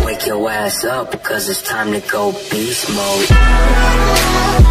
wake your ass up, cause it's time to go beast mode.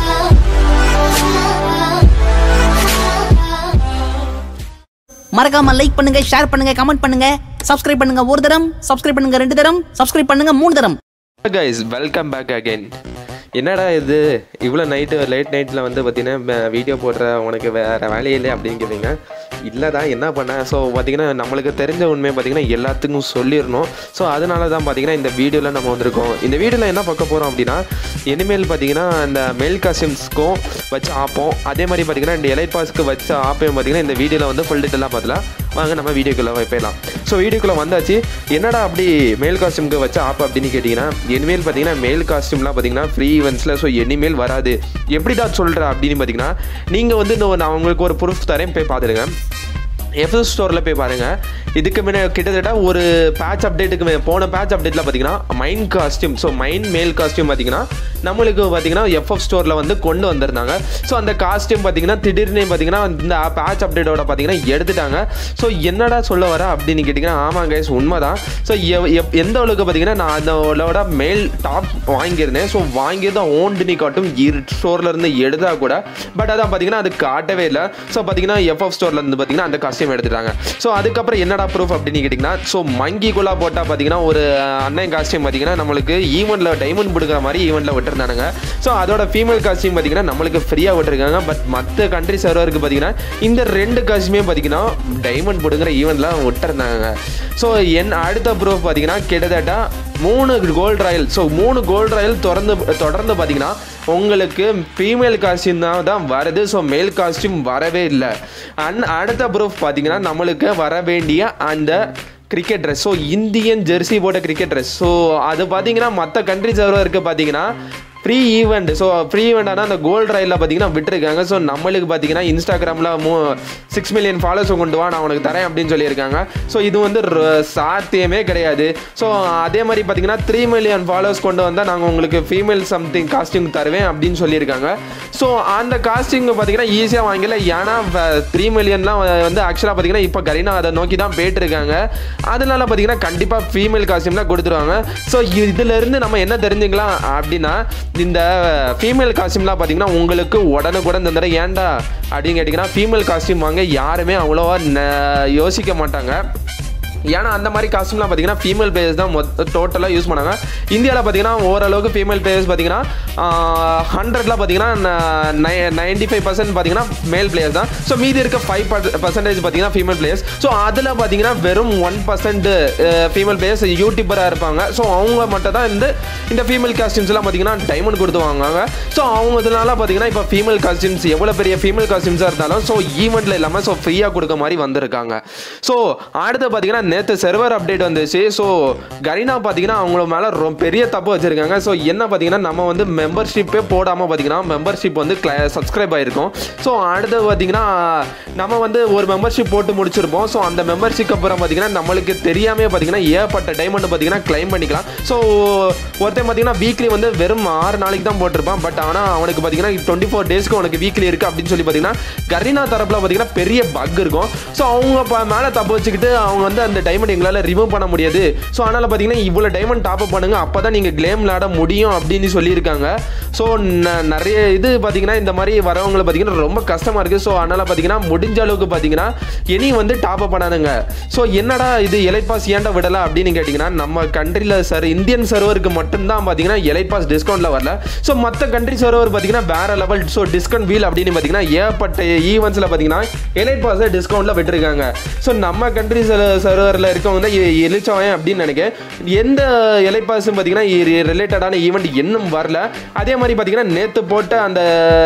மறக்காம like பண்ணுங்க share பண்ணுங்க comment பண்ணுங்க subscribe பண்ணுங்க ஒரு தரம் சப்ஸ்கிரைப் பண்ணுங்க ரெண்டு தரம் சப்ஸ்கிரைப் பண்ணுங்க மூணு தரம் கைஸ் வெல்கம் பேக் அகைன் என்னடா இது இவ்வளோ நைட்டு லேட் நைட்டில் வந்து பார்த்தீங்கன்னா வீடியோ போடுற உனக்கு வேறு வேலையே இல்லை அப்படின்னு கேட்பீங்க இல்லை தான் என்ன பண்ணேன் ஸோ பார்த்தீங்கன்னா நம்மளுக்கு தெரிஞ்ச உண்மையை பார்த்தீங்கன்னா எல்லாத்துக்கும் சொல்லிடணும் ஸோ அதனால தான் பார்த்தீங்கன்னா இந்த வீடியோவில் நம்ம வந்திருக்கோம் இந்த வீடியோவில் என்ன பார்க்க போகிறோம் அப்படின்னா இனிமேல் பார்த்தீங்கன்னா இந்த மெயில் காஸ்டியூம்ஸ்க்கும் வச்சு ஆப்போம் அதே மாதிரி பார்த்தீங்கன்னா இந்த எலைட் பாஸ்க்கு வச்ச ஆப்பையும் பார்த்தீங்கன்னா இந்த வீடியோவில் வந்து ஃபுல் டீட்டெயிலாக பார்த்துலாம் வாங்க நம்ம வீடியோக்குள்ளே போயிடலாம் ஸோ வீடியோக்குள்ளே வந்தாச்சு என்னடா அப்படி மேல் காஸ்டியூம்க்கு வச்ச ஆப் அப்படின்னு கேட்டிங்கன்னா இனிமேல் பார்த்தீங்கன்னா மேல் காஸ்டியூம்லாம் பார்த்தீங்கன்னா ஃப்ரீ ஈவெண்ட்ஸில் ஸோ இனிமேல் வராது எப்படிடா சொல்கிற அப்படின்னு பார்த்தீங்கன்னா நீங்கள் வந்து இந்த நான் உங்களுக்கு ஒரு ப்ரூஃப் தரேன் போய் பார்த்துடுங்க எஃப்எஸ் ஸ்டோரில் போய் பாருங்கள் இதுக்கு முன்ன கிட்டத்தட்ட ஒரு பேட்ச் அப்டேட்டுக்கு மே- போன பேட்ச் அப்டேட்டில் பார்த்தீங்கன்னா mind costume so mind male costume பார்த்தீங்கன்னா நம்மளுக்கு பார்த்தீங்கன்னா எஃப்எஃப் ஸ்டோரில் வந்து கொண்டு வந்திருந்தாங்க ஸோ அந்த காஸ்டியூம் பார்த்தீங்கன்னா திடீர்னு பார்த்தீங்கன்னா இந்த பேட்ச் அப்டேட்டோட பார்த்தீங்கன்னா எடுத்துட்டாங்க ஸோ என்னடா சொல்ல வர அப்படின்னு கேட்டிங்கன்னா ஆமாம் கைஸ் உண்மை தான் ஸோ எந்த அளவுக்கு பார்த்தீங்கன்னா நான் அதோட மேல் டாப் வாங்கியிருந்தேன் ஸோ வாங்கியது ஓன்டுனி காட்டும் ஸ்டோர்ல இருந்து எடுத்தா கூட பட் அதான் பார்த்தீங்கன்னா அது காட்டவே இல்லை ஸோ பார்த்தீங்கன்னா எஃப்எஃப் ஸ்டோர்ல இருந்து பார்த்தீங்கன்னா அந்த காஸ்டியூம் எடுத்துட்டாங்க ஸோ அதுக்கப்புறம் என்னடா ப்ரூஃப் அப்படின்னு கேட்டிங்கன்னா ஸோ மங்கிக்குள்ளா போட்டால் பார்த்தீங்கன்னா ஒரு அண்ணன் காஸ்டியூம் பார்த்தீங்கன்னா நம்மளுக்கு ஈவெண்ட்ல டைமண்ட் கொடுக்குற மாதிரி ஈவெண்ட்ல விட்டுருந்தானுங்க ஸோ அதோட ஃபீமேல் காஸ்டியூம் பார்த்தீங்கன்னா நம்மளுக்கு ஃப்ரீயாக விட்டுருக்காங்க பட் மற்ற கண்ட்ரி சர்வருக்கு பார்த்தீங்கன்னா இந்த ரெண்டு காஸ்டியூமே பார்த்தீங்கன்னா டைமண்ட் கொடுக்குற ஈவெண்ட்ல விட்டுருந்தாங்க ஸோ என் அடுத்த ப்ரூஃப் பார்த்தீங்கன்னா கிட்டத்தட்ட மூணு கோல்ட் ராயல் ஸோ மூணு கோல்ட் ராயல் தொடர்ந்து தொடர்ந்து பார்த்தீங்கன்னா உங்களுக்கு ஃபீமேல் காஸ்டியூம் தான் தான் வருது ஸோ மேல் காஸ்டியூம் வரவே இல்லை அண்ட் அடுத்த ப்ரூஃப் பார்த்தீங்கன்னா நம்மளுக்கு வர வேண்டிய அந்த cricket dress so Indian jersey போட்ட கிரிக்கெட் ட்ரெஸ் ஸோ அது பார்த்தீங்கன்னா மற்ற கண்ட்ரி சர்வருக்கு பார்த்தீங்கன்னா free event so free event அந்த கோல்ட் ரயிலில் பார்த்தீங்கன்னா விட்டுருக்காங்க ஸோ நம்மளுக்கு பார்த்தீங்கன்னா இன்ஸ்டாகிராமில் மூ சிக்ஸ் மில்லியன் ஃபாலோஸ் கொண்டு வா நான் உனக்கு தரேன் அப்படின்னு சொல்லியிருக்காங்க ஸோ இது வந்து ர- சாத்தியமே கிடையாது ஸோ அதே மாதிரி பார்த்தீங்கன்னா த்ரீ மில்லியன் ஃபாலோஸ் கொண்டு வந்தால் நாங்கள் உங்களுக்கு ஃபீமேல் சம்திங் காஸ்டியூம் தருவேன் அப்படின்னு சொல்லியிருக்காங்க ஸோ அந்த காஸ்டியூம் பார்த்தீங்கன்னா ஈஸியாக வாங்கல ஏன்னா த்ரீ மில்லியன்லாம் வந்து ஆக்சுவலாக பார்த்தீங்கன்னா இப்போ கரீனா அதை நோக்கி தான் போயிட்டு இருக்காங்க அதனால பார்த்தீங்கன்னா கண்டிப்பாக ஃபீமேல் காஸ்டியூம்லாம் கொடுத்துருவாங்க ஸோ இதிலிருந்து நம்ம என்ன தெரிஞ்சுக்கலாம் அப்படின்னா இந்த ஃபீமேல் காஸ்டியூம்லாம் பார்த்தீங்கன்னா உங்களுக்கு உடனுக்குடன் இந்த தடவை ஏன்டா அப்படின்னு கேட்டிங்கன்னா ஃபீமேல் காஸ்டியூம் வாங்க யாருமே அவ்வளோவா ந- யோசிக்க மாட்டாங்க ஏன்னா அந்த மாதிரி காஸ்டியூம்லாம் பார்த்தீங்கன்னா ஃபீமேல் பிளேயர்ஸ் தான் மொத்த டோட்டலாக யூஸ் பண்ணாங்க இந்தியாவில் பார்த்தீங்கன்னா ஓரளவுக்கு ஃபீமேல் பிளேயர்ஸ் பார்த்தீங்கன்னா ஹண்ட்ரட்ல பார்த்தீங்கன்னா நைன்டி ஃபைவ் பர்சன்ட் பார்த்தீங்கன்னா மேல் பிளேயர்ஸ் தான் ஸோ மீதி இருக்க ஃபைவ் பர்சன்டேஜ் பார்த்தீங்கன்னா ஃபீமேல் பிளேயர்ஸ் ஸோ அதில் பார்த்தீங்கன்னா வெறும் ஒன் பர்சன்ட் ஃபீமேல் பிளேயர்ஸ் யூடியூபராக இருப்பாங்க ஸோ அவங்க மட்டும் தான் இந்த இந்த ஃபீமேல் காஸ்டியூம்ஸ்லாம் பார்த்தீங்கன்னா டைமண்ட் கொடுத்து வாங்குவாங்க ஸோ அவங்க இதனால பார்த்தீங்கன்னா இப்போ ஃபீமேல் காஸ்டியூம்ஸ் எவ்வளோ பெரிய ஃபீமேல் காஸ்டியூம்ஸாக இருந்தாலும் ஸோ ஈவெண்ட்டில் இல்லாமல் ஸோ ஃப்ரீயாக கொடுக்க மாதிரி வந்திருக்காங்க ஸோ அடுத்து பார்த்தீங்கன்னா நேற்று சர்வர் அப்டேட் வந்துச்சு ஸோ கரீனா பார்த்தீங்கன்னா அவங்கள மேலே ரொம்ப பெரிய தப்பு வச்சுருக்காங்க ஸோ என்ன பார்த்தீங்கன்னா நம்ம வந்து மெம்பர்ஷிப்பே போடாமல் பார்த்தீங்கன்னா மெம்பர்ஷிப் வந்து சப்ஸ்கிரைப் ஆகிருக்கும் ஸோ அடுத்து பார்த்தீங்கன்னா நம்ம வந்து ஒரு மெம்பர்ஷிப் போட்டு முடிச்சிருப்போம் ஸோ அந்த மெம்பர்ஷிப் அப்புறம் பார்த்தீங்கன்னா நம்மளுக்கு தெரியாமே பார்த்தீங்கன்னா ஏகப்பட்ட டைமண்ட் பார்த்தீங்கன்னா கிளைம் பண்ணிக்கலாம் ஸோ ஒருத்தன் பார்த்தீங்கன்னா வீக்லி வந்து வெறும் ஆறு நாளைக்கு தான் போட்டிருப்பான் பட் ஆனால் அவனுக்கு பார்த்தீங்கன்னா டுவெண்ட்டி ஃபோர் டேஸ்க்கு உனக்கு வீக்லி இருக்குது அப்படின்னு சொல்லி பார்த்தீங்கன்னா கரீனா தரப்பில் பார்த்தீங்கன்னா பெரிய பக் இருக்கும் ஸோ அவங்க ப- மேலே தப்பு வச்சுக்கிட்டு அவங்க வந்து அந்த டைமண்ட் எங்களால் ரிமூவ் பண்ண முடியாது ஸோ அதனால் பார்த்தீங்கன்னா இவ்வளோ டைமண்ட் டாப் அப் பண்ணுங்க அப்போ தான் நீங்கள் கிளேம் விளாட முடியும் அப்படின்னு சொல்லியிருக்காங்க ஸோ நிறைய இது பார்த்தீங்கன்னா இந்த மாதிரி வரவங்களை பார்த்தீங்கன்னா ரொம்ப கஷ்டமாக இருக்குது ஸோ அதனால் பார்த்தீங்கன்னா முடிஞ்ச அளவுக்கு பார்த்தீங்கன்னா இனி வந்து டாப் அப் பண்ணாதுங்க ஸோ என்னடா இது எலைட் பாஸ் ஏன்டா விடலாம் அப்படின்னு கேட்டிங்கன்னா நம்ம கண்ட்ரியில் சர் இந்தியன் சர்வருக்கு மட்டும்தான் பார்த்தீங்கன்னா எலைட் பாஸ் டிஸ்கவுண்ட்டில் வரல ஸோ மற்ற கண்ட்ரி சர்வர் பார்த்தீங்கன்னா வேற லெவல் ஸோ டிஸ்கவுண்ட் வீல் அப்படின்னு பார்த்தீங்கன்னா ஏகப்பட்ட ஈவெண்ட்ஸில் பார்த்தீங்கன்னா எலைட் பாஸை டிஸ்கவுண்ட்டில் விட்டுருக்காங்க ஸோ நம்ம கண்ட்ரி சர்வரில் இருக்கவங்க தான் எ- எழுச்சவன் அப்படின்னு நினைக்கிறேன் எந்த எலைட் பாஸும் பார்த்தீங்கன்னா ரிலேட்டடான ஈவெண்ட் இன்னும் வரல அதே மாதிரி பார்த்தீங்கன்னா நேற்று போட்ட அந்த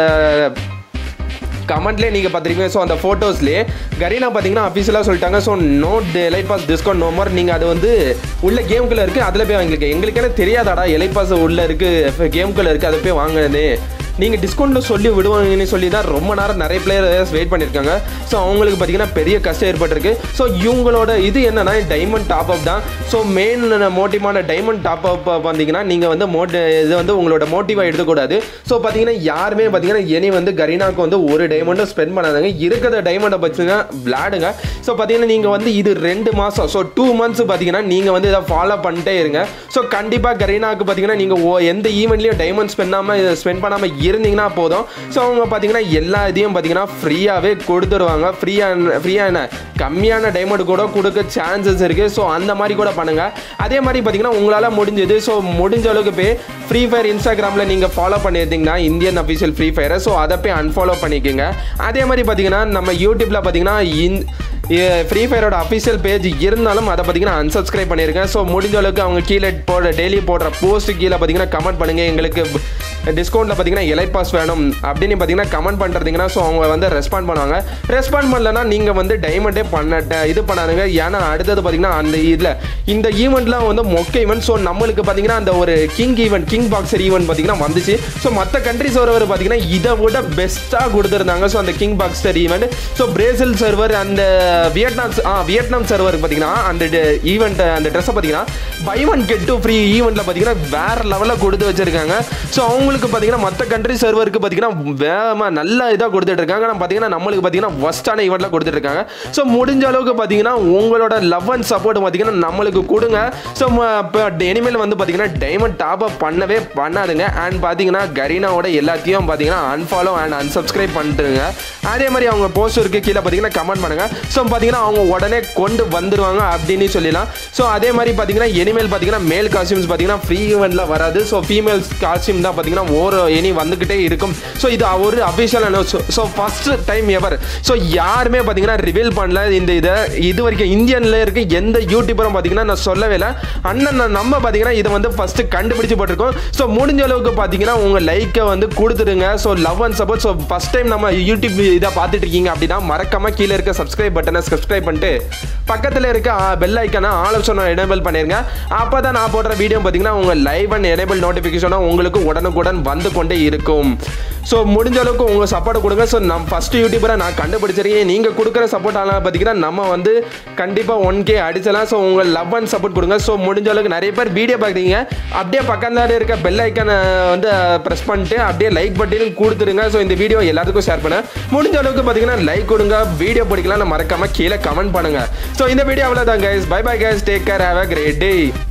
கமெண்ட்லேயே நீங்கள் பார்த்துருக்கீங்க ஸோ அந்த ஃபோட்டோஸ்லேயே கரீனா பார்த்தீங்கன்னா அஃபீஷியலாக சொல்லிட்டாங்க so no elite pass discount no more நீங்கள் அது வந்து உள்ள கேமுக்குள்ளே இருக்குது அதில் போய் வாங்கிருக்க எங்களுக்கே தெரியாதாடா எலைட் பாஸ் உள்ள இருக்குது கேமுக்குள்ளே இருக்குது அதை போய் வாங்குறது நீங்கள் டிஸ்கவுண்ட்டில் சொல்லி விடுவாங்கன்னு சொல்லி தான் ரொம்ப நேரம் நிறைய பிளேயர்ஸ் வெயிட் பண்ணியிருக்காங்க ஸோ அவங்களுக்கு பார்த்தீங்கன்னா பெரிய கஷ்டம் ஏற்பட்டிருக்கு ஸோ இவங்களோட இது என்னன்னா டைமண்ட் டாப் அப் தான் ஸோ மெயின் மோட்டிவான டைமண்ட் டாப் அப் பார்த்தீங்கன்னா நீங்கள் வந்து மோட் இது வந்து உங்களோட மோட்டிவாக எடுக்கக்கூடாது ஸோ பார்த்தீங்கன்னா யாருமே பார்த்தீங்கன்னா இனி வந்து கரீனாக்கு வந்து ஒரு டைமண்டும் ஸ்பெண்ட் பண்ணாதாங்க இருக்கிற டைமண்டை வச்சுங்க விளையாடுங்க ஸோ பார்த்தீங்கன்னா நீங்கள் வந்து இது ரெண்டு மாதம் ஸோ டூ மந்த்ஸ் பார்த்தீங்கன்னா நீங்கள் வந்து இதை ஃபாலோ பண்ணிட்டே இருங்க ஸோ கண்டிப்பாக கரீனாக்கு பார்த்தீங்கன்னா நீங்கள் ஓ எந்த ஈவெண்ட்லையும் டைமண்ட் ஸ்பெண்ட் பண்ணாமல் ஸ்பெண்ட் பண்ணாமல் இருந்தீங்கன்னா போதும் ஸோ அவங்க பார்த்தீங்கன்னா எல்லா இதையும் பார்த்தீங்கன்னா ஃப்ரீயாகவே கொடுத்துருவாங்க ஃப்ரீயாக ஃப்ரீயாக என்ன கம்மியான டைமண்ட் கூட கொடுக்க சான்சஸ் இருக்குது ஸோ அந்த மாதிரி கூட பண்ணுங்கள் அதே மாதிரி பார்த்தீங்கன்னா உங்களால் முடிஞ்சது ஸோ முடிஞ்ச அளவுக்கு போய் ஃப்ரீ ஃபயர் இன்ஸ்டாகிராமில் நீங்கள் ஃபாலோ பண்ணியிருந்தீங்கன்னா இந்தியன் அஃபிஷியல் ஃப்ரீ ஃபயரை ஸோ அதை போய் அன்ஃபாலோ பண்ணிக்கோங்க அதே மாதிரி பார்த்தீங்கன்னா நம்ம யூடியூப்பில் பார்த்தீங்கன்னா இன் ஃப்ரீ ஃபயரோட அஃபிஷியல் பேஜ் இருந்தாலும் அதை பார்த்தீங்கன்னா அன்சப்ஸ்கிரைப் பண்ணியிருக்கேன் ஸோ முடிஞ்ச அளவுக்கு அவங்க கீழே போடுற டெய்லி போடுற போஸ்ட் கீழே பார்த்தீங்கன்னா கமெண்ட் பண்ணுங்கள் எங்களுக்கு டிஸ்கவுண்ட்டில் பார்த்தீங்கன்னா எலைட் பாஸ் வேணும் அப்படின்னு பார்த்தீங்கன்னா கமெண்ட் பண்ணுறதுங்கன்னா ஸோ அவங்க வந்து ரெஸ்பாண்ட் பண்ணுவாங்க ரெஸ்பாண்ட் பண்ணலன்னா நீங்கள் வந்து டைமண்டே பண்ண இது பண்ணாதுங்க ஏன்னா அடுத்தது பார்த்தீங்கன்னா அந்த இதில் இந்த ஈவெண்ட்லாம் வந்து மொக்க ஈவெண்ட் ஸோ நம்மளுக்கு பார்த்தீங்கன்னா அந்த ஒரு king event king boxer event பார்த்தீங்கன்னா வந்துச்சு ஸோ மற்ற கண்ட்ரிஸ் சர்வர் பார்த்தீங்கன்னா இதை விட பெஸ்ட்டாக கொடுத்துருந்தாங்க ஸோ அந்த king boxer event so Brazil server அந்த வியட்நாம் ஆ வியட்நாம் சர்வர் பார்த்தீங்கன்னா அந்த ஈவெண்ட் அந்த ட்ரெஸ்ஸை பார்த்தீங்கன்னா buy one get two free ஈவெண்ட்டில் பார்த்தீங்கன்னா வேற லெவலில் கொடுத்து வச்சிருக்காங்க ஸோ அவங்களுக்கு பார்த்தீங்கன்னா மற்ற கண்ட்ரி சர்வருக்கு பார்த்தீங்கன்னா வேகமாக நல்ல இதாக கொடுத்துட்டு இருக்காங்க ஆனால் பார்த்தீங்கன்னா நம்மளுக்கு பார்த்தீங்கன்னா ஒஸ்டான ஈவெண்ட்டில் கொடுத்துட்டு இருக்காங்க ஸோ முடிஞ்ச அளவுக்கு பார்த்தீங்கன்னா உங்களோட லவ் அண்ட் சப்போர்ட் பார்த்தீங்கன்னா நம்மளுக்கு கொடுங்க ஸோ இப்போ இனிமேல் வந்து பார்த்தீங்கன்னா டைமண்ட் டாப் அப் பண்ணவே பண்ணாதுங்க அண்ட் பார்த்தீங்கன்னா கரீனாவோட எல்லாத்தையும் பார்த்தீங்கன்னா அன்ஃபாலோ அண்ட் அன்சப்ஸ்கிரைப் பண்ணிட்டுருங்க அதே மாதிரி அவங்க போஸ்டருக்கு கீழே பார்த்தீங்கன்னா கமெண்ட் பண்ணுங்க ஸோ பார்த்தீங்கன்னா அவங்க உடனே கொண்டு வந்துருவாங்க அப்படின்னு சொல்லலாம் ஸோ அதே மாதிரி பார்த்தீங்கன்னா இனிமேல் பார்த்தீங்கன்னா மேல் காஸ்டியூம்ஸ் பார்த்தீங்கன்னா ஃப்ரீ ஈவெண்ட்டில் வராது ஸோ ஃபீமேல்ஸ் காஸ்டியூம் தான் பார்த்தீங்கன்னா ஒரு இனி வந்துக்கிட்டே இருக்கும் ஸோ இது ஒரு official announce so first time ever so யாருமே பார்த்தீங்கன்னா ரிவீல் பண்ணல இந்த இதை இது வரைக்கும் இந்தியனில் இருக்க எந்த யூடியூபரும் பார்த்தீங்கன்னா நான் சொல்லவே இல்லை அண்ணன் நான் நம்ம பார்த்தீங்கன்னா இதை வந்து ஃபஸ்ட்டு கண்டுபிடிச்சு போட்டிருக்கோம் ஸோ முடிஞ்ச அளவுக்கு பார்த்தீங்கன்னா உங்கள் லைக்கை வந்து கொடுத்துடுங்க so love and support so first time நம்ம யூடியூப் இதை பார்த்துட்டு இருக்கீங்க அப்படின்னா மறக்காம கீழே இருக்க சப்ஸ்கிரைப் பட்டனை சப்ஸ்கிரைப் பண்ணிட்டு பக்கத்தில் இருக்க பெல் ஐக்கான ஆல் ஆப்ஷனை எனேபிள் பண்ணிருங்க அப்போ தான் நான் போடுற வீடியோ பார்த்தீங்கன்னா உங்கள் லைவ் அண்ட் எனேபிள் நோட்டிஃபிகேஷனாக உங்களுக்கு உடனுக்குடன் வந்து கொண்டே இருக்கும் ஸோ முடிஞ்ச அளவுக்கு உங்கள் சப்போர்ட் கொடுங்க ஸோ நம்ம ஃபஸ்ட் யூடியூபரை நான் கண்டுபிடிச்சிருக்கேன் நீங்கள் கொடுக்குற சப்போர்ட் ஆனால் பார்த்தீங்கன்னா நம்ம வந்து கண்டிப்பாக ஒன் கே அடிச்சலாம் ஸோ உங்கள் லவ் அண்ட் சப்போர்ட் கொடுங்க ஸோ முடிஞ்ச அளவுக்கு நிறைய பேர் வீடியோ பார்க்குறீங்க அப்படியே பக்கத்தில் இருக்க பெல் ஐக்கானை வந்து ப்ரெஸ் பண்ணிட்டு அப்படியே லைக் பட்டியும் கொடுத்துருங்க ஸோ இந்த வீடியோ எல்லாத்துக்கும் ஷேர் பண்ண முடிஞ்ச அளவுக்கு பார்த்தீங்கன்னா லைக் கொடுங்க வீடியோ பிடிக்கலாம் மறக்காம கீழே கமெண்ட் பண்ணுங்க ஸோ இந்த வீடியோ அவ்வளோதான் guys bye bye guys take care have a great day